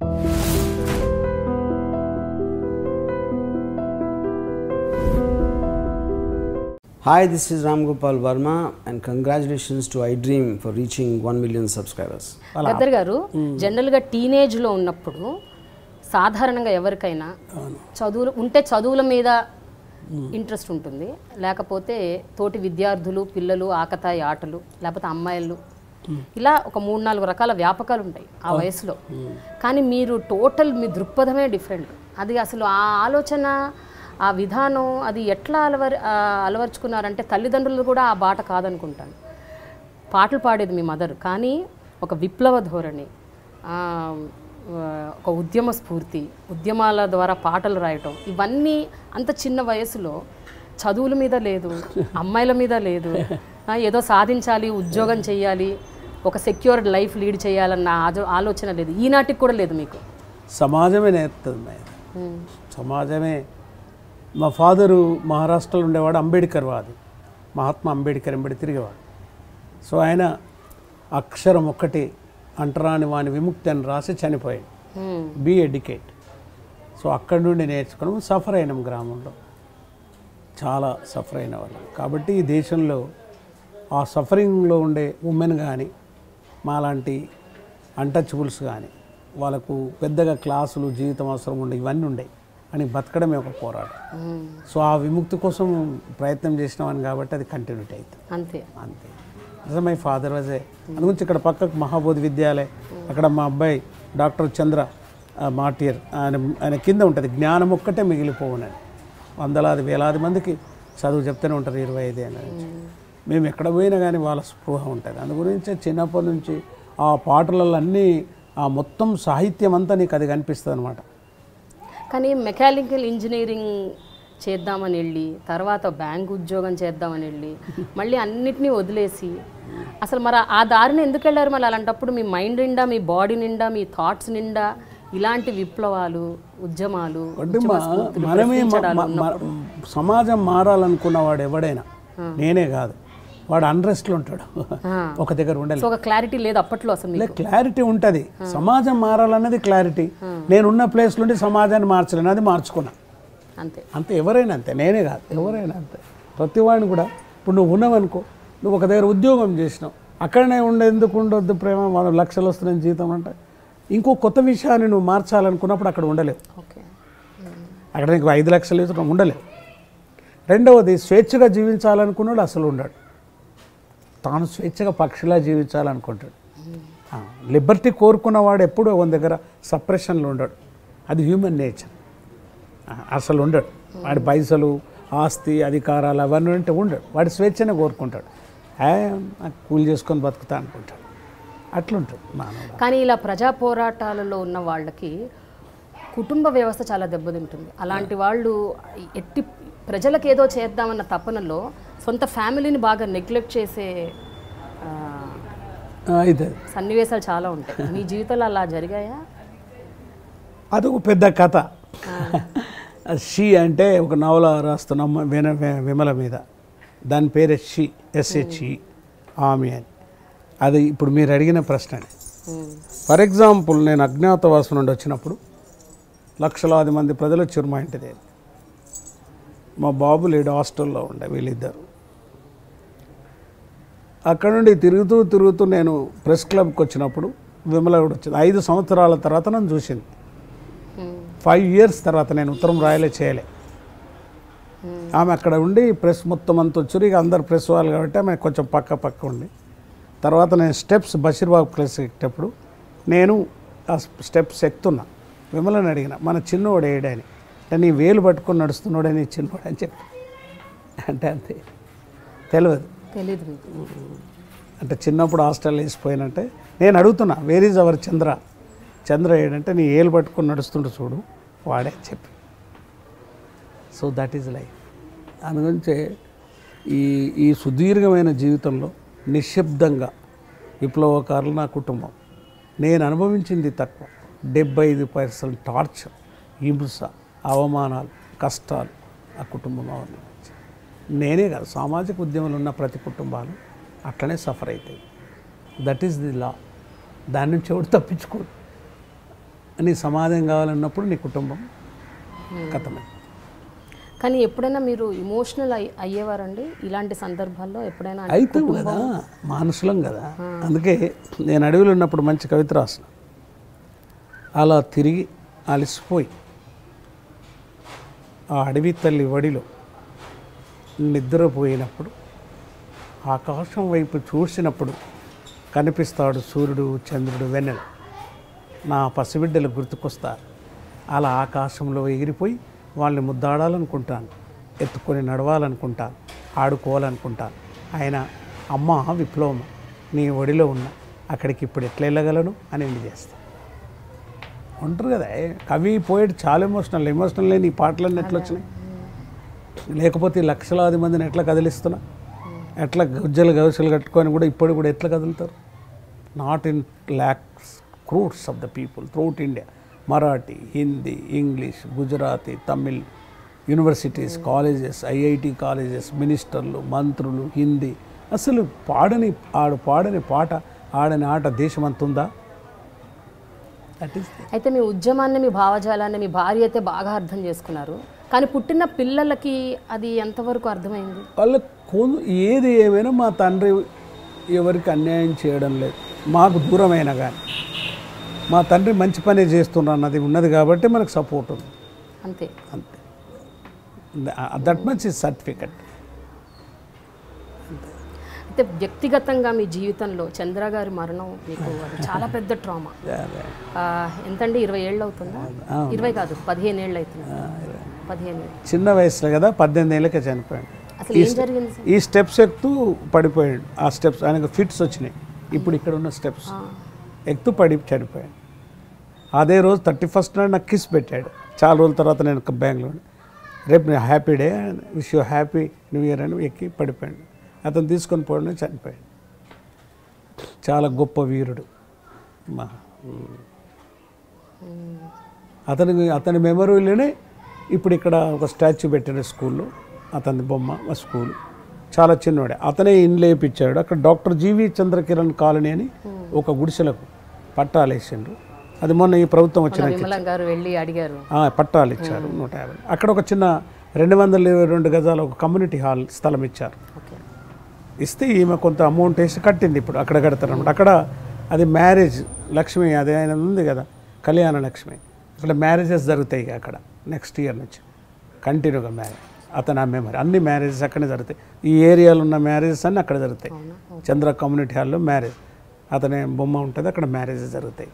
Hi, this is Ram Gopal Verma, and congratulations to iDream for reaching 1 million subscribers. Gaddar గారు జనరల్గా టీనేజ్లో ఉన్నప్పుడు సాధారణంగా ఎవరికైనా చదువులు ఉంటే చదువుల మీద ఇంట్రెస్ట్ ఉంటుంది లేకపోతే తోటి విద్యార్థులు పిల్లలు ఆకతాయి ఆటలు లేకపోతే అమ్మాయిలు ఇలా ఒక మూడు నాలుగు రకాల వ్యాపకాలు ఉంటాయి ఆ వయసులో కానీ మీరు టోటల్ మీ దృక్పథమే డిఫరెంట్ అది అసలు ఆ ఆలోచన ఆ విధానం అది ఎట్లా అలవర్ ఆ, అలవర్చుకున్నారంటే తల్లిదండ్రులు కూడా ఆ బాట కాదనుకుంటాను పాటలు పాడేది మీ మదర్ కానీ ఒక విప్లవ ధోరణి ఆ, ఒక ఉద్యమ స్ఫూర్తి ఉద్యమాల ద్వారా పాటలు రాయటం ఇవన్నీ అంత చిన్న వయసులో చదువుల మీద లేదు అమ్మాయిల మీద లేదు ఆ, ఏదో సాధించాలి ఉద్యోగం చేయాలి ఒక సెక్యూర్ లైఫ్ లీడ్ చేయాలన్న ఆజో- ఆలోచన లేదు ఈనాటికి కూడా లేదు మీకు సమాజమే నేర్పుతుంది మేడం సమాజమే మా ఫాదరు మహారాష్ట్రలో ఉండేవాడు అంబేద్కర్ వాది మహాత్మా అంబేద్కర్ ఎంబడి తిరిగేవాడు సో ఆయన అక్షరం ఒక్కటి అంటరాని వాని విముక్తి అని రాసి చనిపోయాడు మ్మ్. బీ ఎడ్యుకేట్ సో అక్కడి నుండి నేర్చుకోవడం సఫర్ అయినాం గ్రామంలో చాలా సఫర్ అయిన వాళ్ళం కాబట్టి ఈ దేశంలో ఆ సఫరింగ్లో ఉండే ఉమెన్ కానీ మాలాంటి అన్టచబుల్స్ కానీ వాళ్ళకు పెద్దగా క్లాసులు జీవితం అవసరం ఉండే ఇవన్నీ ఉండే అని బతకడమే ఒక పోరాటం మ్మ్. సో ఆ విముక్తి కోసం ప్రయత్నం చేసినామని కాబట్టి అది కంటిన్యూటీ అవుతుంది అంతే అంతే అదే మై ఫాదర్ వాజే అందుగురించి ఇక్కడ పక్కకు మహాబోధి విద్యాలయ అక్కడ మా అబ్బాయి డాక్టర్ చంద్ర ఆ, మాటియర్ ఆయన ఆయన కింద ఉంటుంది జ్ఞానం ఒక్కటే మిగిలిపోవునని వందలాది వేలాది మందికి చదువు చెప్తూనే ఉంటారు ఇరవై ఐదు అని మేము ఎక్కడ పోయినా కానీ వాళ్ళ స్పృహ ఉంటుంది అందు గురించి చిన్నప్పటి నుంచి ఆ పాటలలో అన్నీ ఆ మొత్తం సాహిత్యం అంతా నీకు అది కనిపిస్తుంది అనమాట కానీ మెకానికల్ ఇంజనీరింగ్ చేద్దామని వెళ్ళి తర్వాత బ్యాంక్ ఉద్యోగం చేద్దామని వెళ్ళి మళ్ళీ అన్నిటినీ వదిలేసి అసలు మరి ఆ దారిని ఎందుకు వెళ్ళారు మళ్ళీ అలాంటప్పుడు మీ మైండ్ నిండా మీ బాడీ నిండా మీ థాట్స్ నిండా ఇలాంటి విప్లవాలు ఉద్యమాలు అంటే మా- మనమే మ- మ- మ- సమాజం మారాలనుకున్న వాడు ఎవడైనా నేనే కాదు వాడు అన్రెస్ట్లో ఉంటాడు ఒక దగ్గర ఉండలేదు సో ఒక క్లారిటీ లేదు అప్పట్లో అసలు మీకు లే క్లారిటీ ఉంటుంది సమాజం మారాలన్నది క్లారిటీ నేనున్న ప్లేస్ నుండి సమాజాన్ని మార్చలేను అది మార్చుకున్నా అంతే అంతే ఎవరైనా అంతే నేనే కాదు ఎవరైనా అంతే ప్రతి వాడిని కూడా ఇప్పుడు నువ్వు ఉన్నావనుకో నువ్వు ఒక దగ్గర ఉద్యోగం చేసినావు అక్కడనే ఉండే ఎందుకు ఉండొద్దు ప్రేమ వాళ్ళు లక్షలు వస్తున్నాయి జీతం అంటే ఇంకో కొత్త విషయాన్ని నువ్వు మార్చాలనుకున్నప్పుడు అక్కడ ఉండలేవు ఓకే అక్కడ నీకు ఐదు లక్షలు ఇస్తున్నాం ఉండలేవు రెండవది స్వేచ్ఛగా జీవించాలనుకున్నాడు అసలు ఉండడు తాను స్వేచ్ఛగా పక్షిలా జీవించాలనుకుంటాడు లిబర్టీ కోరుకున్నవాడు ఎప్పుడూ ఒక దగ్గర సప్రెషన్లో ఉండడు అది హ్యూమన్ నేచర్ అసలు ఉండడు వాడి పైసలు ఆస్తి అధికారాలు అవన్నీ ఉంటే ఉండడు వాడి స్వేచ్ఛనే కోరుకుంటాడు ఏ, నాకు కూలి చేసుకొని బతుకుతా అనుకుంటాడు అట్లుంటాడు మానవుడు కానీ ఇలా ప్రజా పోరాటాలలో ఉన్న వాళ్ళకి కుటుంబ వ్యవస్థ చాలా దెబ్బతింటుంది అలాంటి వాళ్ళు ఎట్టి ప్రజలకు ఏదో చేద్దామన్న తపనలో సొంత ఫ్యామిలీని బాగా నెగ్లెక్ట్ చేసే ఆ, ఆ, ఇది సన్నివేశాలు చాలా ఉంటాయి మీ జీవితంలో అలా జరిగాయా అదొక పెద్ద కథ షీ అంటే ఒక నవల రాస్తున్నాం విన వి- విమల మీద దాని పేరే షీ ఎస్హెచ్ఈ ఆమె అని అది ఇప్పుడు మీరు అడిగిన ప్రశ్న ఫర్ ఎగ్జాంపుల్ నేను అజ్ఞాతవాసం నుండి వచ్చినప్పుడు లక్షలాది మంది ప్రజలు వచ్చారు మా ఇంటి దగ్గర మా బాబు లేడు హాస్టల్లో ఉండే వీళ్ళిద్దరు అక్కడ నుండి తిరుగుతూ తిరుగుతూ నేను ప్రెస్ క్లబ్కి వచ్చినప్పుడు విమల కూడా వచ్చింది ఐదు సంవత్సరాల తర్వాత నన్ను చూసింది ఫైవ్ ఇయర్స్ తర్వాత నేను ఉత్తరం రాయలే చేయలే ఆమె అక్కడ ఉండి ప్రెస్ మొత్తం అంత వచ్చారు ఇక అందరు ప్రెస్ వాళ్ళు కాబట్టి ఆమె కొంచెం పక్క పక్క ఉండి తర్వాత నేను స్టెప్స్ బషీర్బాబు ప్రెస్ ఎక్కేటప్పుడు నేను ఆ స్టెప్స్ ఎక్కుతున్నా విమలని అడిగిన మన చిన్నోడు ఏడని అంటే నీ వేలు పట్టుకొని నడుస్తున్నాడే నీ చిన్నోడు అని చెప్పి అంటే అంతే తెలియదు తెలియదు మీకు అంటే చిన్నప్పుడు హాస్టల్ వేసిపోయినంటే నేను అడుగుతున్నా where is our Chandra Chandra ఏడంటే నీ ఏలు పట్టుకొని నడుస్తుంటే చూడు వాడే అని చెప్పి సో దట్ ఈజ్ లైఫ్ అందుగురించే ఈ ఈ సుదీర్ఘమైన జీవితంలో నిశ్శబ్దంగా విప్లవకారులు నా కుటుంబం నేను అనుభవించింది తక్కువ డెబ్బై ఐదు పర్సెంట్ టార్చర్ హింస అవమానాలు కష్టాలు ఆ కుటుంబంలో అనుభవించాను నేనే కాదు సామాజిక ఉద్యమంలో ఉన్న ప్రతి కుటుంబాలు అట్లనే సఫర్ అవుతాయి దట్ ఈస్ ది లా దాని నుంచి ఎవడు తప్పించుకోడు నీ సమాధానం కావాలన్నప్పుడు నీ కుటుంబం కథమే కానీ ఎప్పుడైనా మీరు ఇమోషనల్ అయ్యి అయ్యేవారండి ఇలాంటి సందర్భాల్లో ఎప్పుడైనా అంటే అవుతాం కదా మానుషులం కదా అందుకే నేను అడవిలో ఉన్నప్పుడు మంచి కవిత రాసిన అలా తిరిగి అలసిపోయి ఆ అడవి తల్లి వడిలో నిద్రపోయినప్పుడు ఆకాశం వైపు చూసినప్పుడు కనిపిస్తాడు సూర్యుడు చంద్రుడు వెన్నెల నా పసిబిడ్డలు గుర్తుకొస్తారు అలా ఆకాశంలో ఎగిరిపోయి వాళ్ళని ముద్దాడాలనుకుంటాను ఎత్తుకొని నడవాలనుకుంటాను ఆడుకోవాలనుకుంటాను ఆయన అమ్మ విప్లవం నీ ఒడిలో ఉన్న అక్కడికి ఇప్పుడు ఎట్లా వెళ్ళగలను అని ఎండ్ చేస్తాను ఉంటారు కదా ఏ, కవి పోయేటి చాలా ఎమోషనల్ ఎమోషనల్ లేని ఈ పాటలన్నీ ఎట్లా వచ్చినాయి లేకపోతే ఈ లక్షలాది మందిని ఎట్లా కదిలిస్తున్నా ఎట్లా గజ్జలు గవసలు కట్టుకొని కూడా ఇప్పుడు కూడా ఎట్లా కదులుతారు not in lakhs crores of the people throughout India Marathi Hindi English Gujarati Tamil universities colleges IIT colleges మినిస్టర్లు మంత్రులు హిందీ అసలు పాడని ఆడు పాడని పాట ఆడని ఆట దేశం అంతుందా దట్ ఈస్ అయితే మీ ఉద్యమాన్ని మీ భావజాలాన్ని మీ భార్య అయితే బాగా అర్థం చేసుకున్నారు కానీ పుట్టిన పిల్లలకి అది ఎంతవరకు అర్థమైంది వాళ్ళ కొను ఏది ఏమైనా మా తండ్రి ఎవరికి అన్యాయం చేయడం లేదు మాకు దూరమైనా కానీ మా తండ్రి మంచి పనే చేస్తున్నారు అన్నది ఉన్నది కాబట్టి మనకు సపోర్ట్ ఉంది అంతే అంతే దట్ మచ్ ఇస్ సర్టిఫికెట్ అయితే వ్యక్తిగతంగా మీ జీవితంలో చంద్ర గారి మరణం మీకు అది చాలా పెద్ద ట్రామా ఎంతండి ఇరవై ఏళ్ళు అవుతుందా ఇరవై కాదు పదిహేను ఏళ్ళు అవుతుంది పదిహేను ఏళ్ళు చిన్న వయసులో కదా పద్దెనిమిది ఏళ్ళకే చనిపోయాడు అసలు ఏం జరిగింది సార్ ఈ స్టెప్స్ ఎక్కుతూ పడిపోయాడు ఆ స్టెప్స్ ఆయనకు ఫిట్స్ వచ్చినాయి ఇప్పుడు ఇక్కడ ఉన్న స్టెప్స్ ఎక్కుతూ పడి చనిపోయాడు అదే రోజు థర్టీ ఫస్ట్ నాడు నాకు కిస్ పెట్టాడు చాలా రోజుల తర్వాత నేను బెంగళూరు రేపు నేను happy day wish you happy new year అని ఎక్కి పడిపోయాడు అతను తీసుకొని పోవడం చనిపోయాడు చాలా గొప్ప వీరుడు మా అతని అతని మెమరీలోనే ఇప్పుడు ఇక్కడ ఒక స్టాచ్యూ పెట్టాడు స్కూల్లో అతని బొమ్మ మా స్కూల్ చాలా చిన్నవాడే అతనే ఇండ్లు వేయించాడు అక్కడ డాక్టర్ జీవి చంద్రకిరణ్ కాలనీ అని ఒక గుడిసెలకు పట్టాలు వేసిండ్రు అది మొన్న ఈ ప్రభుత్వం వచ్చిన విమలం గారు వెళ్ళి అడిగారు ఆ, పట్టాలు ఇచ్చారు నూట యాభై అక్కడ ఒక చిన్న రెండు వందల ఇరవై రెండు గజాల ఒక కమ్యూనిటీ హాల్ స్థలం ఇచ్చారు ఓకే ఇస్తే ఈమె కొంత అమౌంట్ వేసి కట్టింది ఇప్పుడు అక్కడ కడతారు అనమాట అక్కడ అది మ్యారేజ్ లక్ష్మి అది ఆయన ఉంది కదా కళ్యాణ లక్ష్మి అక్కడ మ్యారేజెస్ జరుగుతాయి ఇక అక్కడ నెక్స్ట్ ఇయర్ నుంచి కంటిన్యూగా మ్యారేజ్ అతను ఆ మెమరీ అన్ని మ్యారేజెస్ అక్కడే జరుగుతాయి ఈ ఏరియాలో ఉన్న మ్యారేజెస్ అన్నీ అక్కడ జరుగుతాయి చంద్ర కమ్యూనిటీ హాల్లో మ్యారేజ్ అతని బొమ్మ ఉంటుంది అక్కడ మ్యారేజెస్ జరుగుతాయి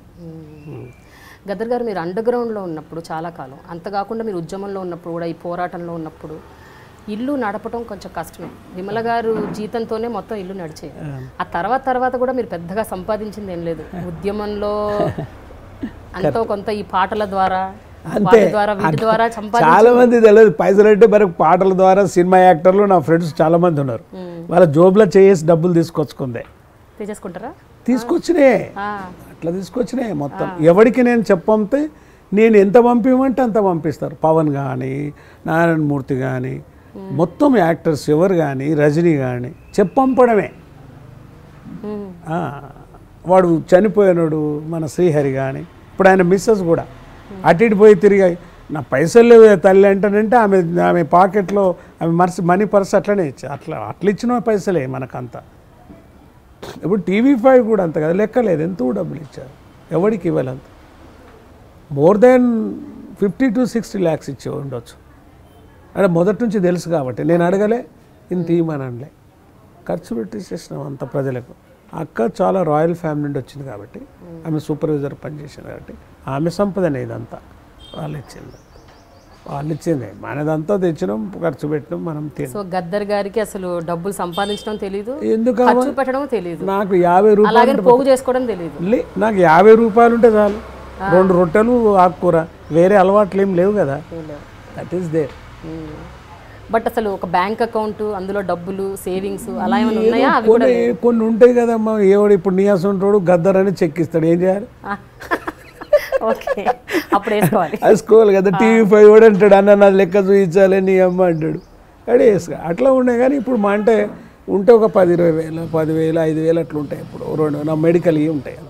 గదర్ గారు మీరు అండర్ గ్రౌండ్లో ఉన్నప్పుడు చాలా కాలం అంత కాకుండా మీరు ఉద్యమంలో ఉన్నప్పుడు కూడా ఈ పోరాటంలో ఉన్నప్పుడు ఇల్లు నడపడం కొంచెం కష్టమే విమల గారు జీతంతోనే మొత్తం ఇల్లు నడిచేది ఆ తర్వాత తర్వాత కూడా మీరు పెద్దగా సంపాదించింది ఏం లేదు ఉద్యమంలో అంతో కొంత ఈ పాటల ద్వారా వాటి ద్వారా వీటి ద్వారా సంపాది చాలా మంది తెలియదు పైసలు అంటే మనకు పాటల ద్వారా సినిమా యాక్టర్లు నా ఫ్రెండ్స్ చాలా మంది ఉన్నారు వాళ్ళ జోబులో చేసి డబ్బులు తీసుకొచ్చుకుందే తీసేసుకుంటారా తీసుకొచ్చినే ఆ, అట్లా తీసుకొచ్చినాయి మొత్తం ఎవరికి నేను చెప్పంతే నేను ఎంత పంపించమంటే అంత పంపిస్తారు పవన్ కానీ నారాయణమూర్తి కానీ మొత్తం యాక్టర్స్ ఎవరు కానీ రజనీ కానీ చెప్పంపడమే ఉమ్, ఆ, వాడు చనిపోయినాడు మన శ్రీహరి కానీ ఇప్పుడు ఆయన మిస్సెస్ కూడా అటు ఇటు పోయి తిరిగాయి నా పైసలు లేవు తల్లి అంటానంటే ఆమె ఆమె పాకెట్లో ఆమె మర్స్ మనీ పర్స్ అట్లనే ఇచ్చా అట్లా అట్లా ఇచ్చిన పైసలే మనకంతా ఇప్పుడు టీవీ ఫైవ్ కూడా అంత కదా లెక్కలేదు ఎంతో డబ్బులు ఇచ్చారు ఎవరికి ఇవ్వాలంత more than fifty to sixty lakhs ఇచ్చే ఉండొచ్చు అంటే మొదటి నుంచి తెలుసు కాబట్టి నేను అడగలే ఇంత ఇవ్వమని అనలే ఖర్చు పెట్టేసేసినాం అంత ప్రజలకు అక్క చాలా రాయల్ ఫ్యామిలీ నుండి వచ్చింది కాబట్టి ఆమె సూపర్వైజర్ పనిచేసింది కాబట్టి ఆమె సంపదనే ఇదంతా వాళ్ళు ఇచ్చింది వాళ్ళు ఇచ్చింది మనదంతా తెచ్చినాం ఖర్చు పెట్టినాం మనం తిన్నాం సో గద్దర్ గారికి అసలు డబ్బులు సంపాదించడం తెలియదు ఎందుకు ఖర్చు పెట్టడం తెలియదు నాకు యాభై రూపాయలు అలాగే పోగు చేసుకోవడం తెలియదు లే నాకు యాభై రూపాయలు ఉంటే చాలు రెండు రొట్టెలు ఆకుకూర వేరే అలవాట్లు ఏం లేవు కదా దట్ ఈస్ దేర్ బట్ అసలు ఒక బ్యాంక్ అకౌంట్ అందులో డబ్బులు సేవింగ్స్ అలా ఏమైనా ఉన్నాయా అవి కూడా కొన్ని కొన్ని ఉంటాయి కదమ్మా ఏవాడు ఇప్పుడు నీయాస్ ఉంటాడు గద్దర్ అని చెక్ ఇస్తాడు ఏం చేయాలి ఓకే అప్పుడు వేసుకోవాలి వేసుకోవాలి కదా టీవీ ఫైవ్ కూడా అంటాడు అన్న నా లెక్క చూపించాలి నీ అమ్మ అంటాడు అడే వేసుకో అట్లా ఉన్నాయి కానీ ఇప్పుడు మా అంటే ఉంటే ఒక పది ఇరవై వేలు పదివేలు ఐదు వేలు అట్లా ఉంటాయి ఇప్పుడు రెండు నా మెడికల్ ఇవి ఉంటాయి అంత ఉమ్.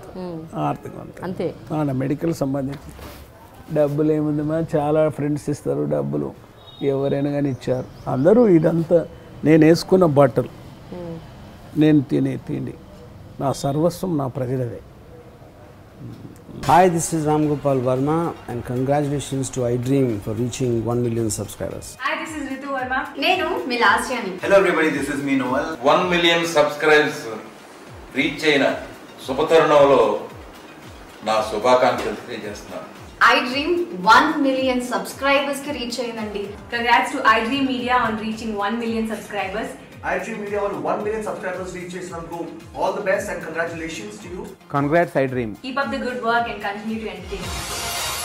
ఆర్థికవంతం అంతే అవునా మెడికల్ సంబంధించి డబ్బులు ఏముందమ్మా చాలా ఫ్రెండ్స్ ఇస్తారు డబ్బులు ఎవరైనా కానీ ఇచ్చారు అందరూ ఇదంతా నేను వేసుకున్న బట్టలు నేను తినే తిండి నా సర్వస్వం నా ప్రజలదే Hi, this is Ram Gopal Verma, and congratulations to iDream for reaching 1 million subscribers. Hi, this is Ritu Verma. నేను మీ లాస్యాని Hello everybody, this is me Noel. One million subscribes reach అయిన శుభతరుణంలో నా శుభాకాంక్షలు తెలియజేస్తున్నాను I dream one million subscribers కి reach అయిందండి Congrats to iDream Media on reaching 1 million subscribers. iDream Media వాళ్ళు 1 million subscribers reach చేసినందుకు all the best and congratulations to you. Congrats, I dream. Keep up the good work and continue to entertain. us.